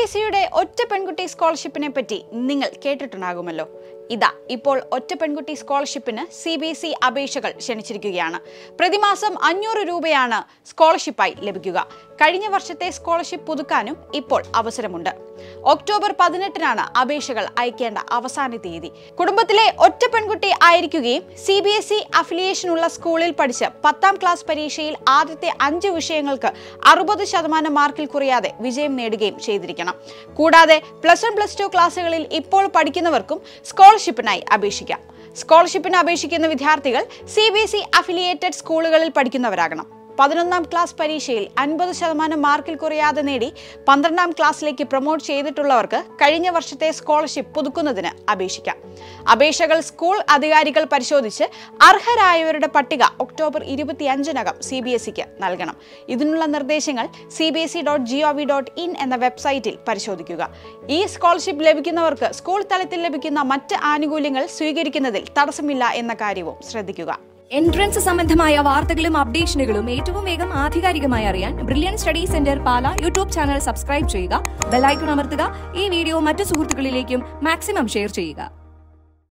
സിയുടെ ഒറ്റ പെൺകുട്ടി സ്കോളർഷിപ്പിനെ പറ്റി നിങ്ങൾ കേട്ടിട്ടുണ്ടാകുമല്ലോ ഇതാ ഇപ്പോൾ ഒറ്റ പെൺകുട്ടി സ്കോളർഷിപ്പിന് സി ബി എസ് ഇ അപേക്ഷകൾ ക്ഷണിച്ചിരിക്കുകയാണ് പ്രതിമാസം അഞ്ഞൂറ് രൂപയാണ് സ്കോളർഷിപ്പായി ലഭിക്കുക കഴിഞ്ഞ വർഷത്തെ സ്കോളർഷിപ്പ് പുതുക്കാനും ഇപ്പോൾ അവസരമുണ്ട് ഒക്ടോബർ പതിനെട്ടിനാണ് അപേക്ഷകൾ അയക്കേണ്ട അവസാന തീയതി കുടുംബത്തിലെ ഒറ്റ പെൺകുട്ടി ആയിരിക്കുകയും സി ബി എസ് ഇ അഫിലിയേഷനുള്ള സ്കൂളിൽ പഠിച്ച് പത്താം ക്ലാസ് പരീക്ഷയിൽ ആദ്യത്തെ അഞ്ച് വിഷയങ്ങൾക്ക് അറുപത് ശതമാനം മാർക്കിൽ കുറയാതെ വിജയം നേടുകയും ചെയ്തിരിക്കണം കൂടാതെ പ്ലസ് വൺ പ്ലസ് ടു ക്ലാസ്സുകളിൽ ഇപ്പോൾ പഠിക്കുന്നവർക്കും സ്കോളർഷിപ്പിനായി അപേക്ഷിക്കാം സ്കോളർഷിപ്പിന് അപേക്ഷിക്കുന്ന വിദ്യാർത്ഥികൾ C B S E affiliated സ്കൂളുകളിൽ പഠിക്കുന്നവരാകണം പതിനൊന്നാം ക്ലാസ് പരീക്ഷയിൽ അൻപത് ശതമാനം മാർക്കിൽ കുറയാതെ നേടി പന്ത്രണ്ടാം ക്ലാസ്സിലേക്ക് പ്രൊമോട്ട് ചെയ്തിട്ടുള്ളവർക്ക് കഴിഞ്ഞ വർഷത്തെ സ്കോളർഷിപ്പ് പുതുക്കുന്നതിന് അപേക്ഷിക്കാം അപേക്ഷകൾ സ്കൂൾ അധികാരികൾ പരിശോധിച്ച് അർഹരായവരുടെ പട്ടിക ഒക്ടോബർ ഇരുപത്തിയഞ്ചിനകം സി ബി എസ് ഇക്ക് നൽകണം ഇതിനുള്ള നിർദ്ദേശങ്ങൾ C B S E dot G O V dot in എന്ന വെബ്സൈറ്റിൽ പരിശോധിക്കുക ഈ സ്കോളർഷിപ്പ് ലഭിക്കുന്നവർക്ക് സ്കൂൾ തലത്തിൽ ലഭിക്കുന്ന മറ്റ് ആനുകൂല്യങ്ങൾ സ്വീകരിക്കുന്നതിൽ തടസ്സമില്ല എന്ന കാര്യവും ശ്രദ്ധിക്കുക എൻട്രൻസ് സംബന്ധമായ വാർത്തകളും അപ്ഡേഷനുകളും ഏറ്റവും വേഗം ആധികാരികമായി അറിയാൻ brilliant study centre Pala YouTube channel subscribe ചെയ്യുക ബെലൈക്കൺ അമർത്തുക ഈ വീഡിയോ മറ്റു സുഹൃത്തുക്കളിലേക്കും മാക്സിമം ഷെയർ ചെയ്യുക